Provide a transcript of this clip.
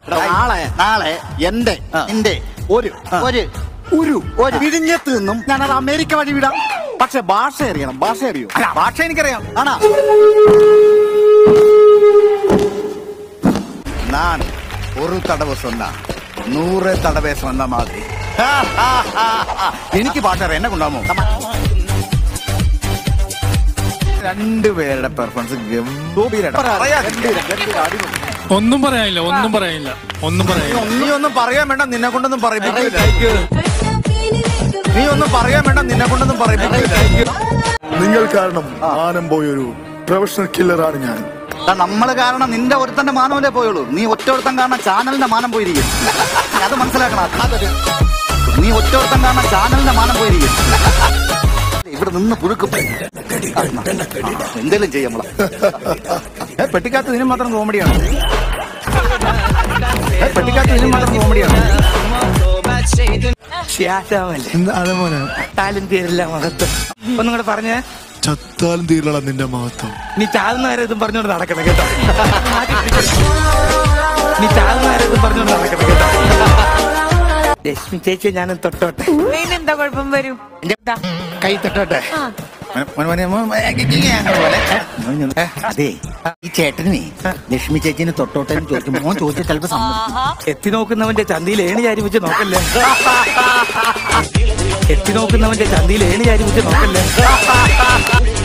നാളെ നാളെ എന്റെ നിന്റെ ഒരു ഒരു ഒരു ഒരു വിഴിഞ്ഞത്ത് നിന്നും ഞാനത് അമേരിക്ക വഴി വിടാം പക്ഷെ ഭാഷ അറിയണം ഭാഷ അറിയൂ അല്ല ഭാഷ എനിക്കറിയാം ആണാ நான் ஒரு தடவை சொன்னா നൂറ് തടവേ സ്വന്ന മാതിരി എനിക്ക് ഭാഷ അറിയാം എന്നെ കൊണ്ടാമോ രണ്ടുപേരുടെ പെർഫോമൻസ് ഗംഭീരായിട്ട് പറയാ. ഗംഭീരം, ഗംഭീരം, അടിപൊളി. ഒന്നും പറയാനില്ല ഒന്നും പറയാനില്ല ഒന്നും പറയാനില്ല നീ ഒന്നും പറയാൻ വേണ്ട നിന്നെ കൊണ്ടൊന്നും പറയിപ്പിക്കില്ല നീ ഒന്നും പറയാൻ വേണ്ട നിന്നെ കൊണ്ടൊന്നും പറയിപ്പിക്കില്ല നിങ്ങൾ കാരണം മാനം പോയൊരു പ്രൊഫഷണൽ കില്ലറാണ് ഞാൻ എടാ, നമ്മള് കാരണം നിന്റെ ഒരുത്തന്റെ മാനമല്ലേ പോയുള്ളൂ നീ ഒറ്റൊരുത്തൻ കാരണം ചാനലിന്റെ മാനം പോയിരിക്കും അത് മനസ്സിലാക്കണം അതൊരു നീ ഒറ്റൊരുത്തൻ കാരണം ചാനലിന്റെ മാനം പോയിരിക്കും ഇവിടെ നിന്ന് പുഴുക്കും എന്തേലും ചെയ്യാം നമ്മളെ ഏ, പെട്ടിക്കകത്ത് ഇതിനും മാത്രം കോമഡിയാണ് ഏ, പെട്ടിക്കകത്ത് ഇതിനും മാത്രം കോമഡിയാണ് താലും തീരില്ല മഹത്വം ഒന്നും കൂടെ പറഞ്ഞേ ചത്താലും തീരള നിന്റെ മഹത്വം നീ ചാകുന്നവരെ ഇതും പറഞ്ഞോണ്ട് നടക്കണം കേട്ടോ നീ ചാകുന്നവരെ ഇതും പറഞ്ഞോണ്ട് നടക്കണം കേട്ടോ ലക്ഷ്മി ചേച്ചി ഞാനും തൊട്ടോട്ടെ എന്താ കുഴപ്പം വരും എന്താ കൈ തട്ടോട്ടെ മോനെ, മോനെ, മോനെ, ഏ, ഗി, ഗി, അങ്ങനെ പോലെ. ഏ, അതെ ഈ ചേട്ടനെ ലക്ഷ്മി ചേച്ചിനെ തൊട്ടോട്ടെ എന്ന് ചോദിക്കും മോൻ ചോദിച്ചാൽ ചിലപ്പോ സമ്മതിക്കും എത്തി നോക്കുന്നവന്റെ ചന്തിയിൽ ഏണി ചാരി വെച്ച് നോക്കല്ലേ എത്തി നോക്കുന്നവന്റെ ചന്തിയിൽ ഏണി ചാരി വെച്ച് നോക്കല്ലേ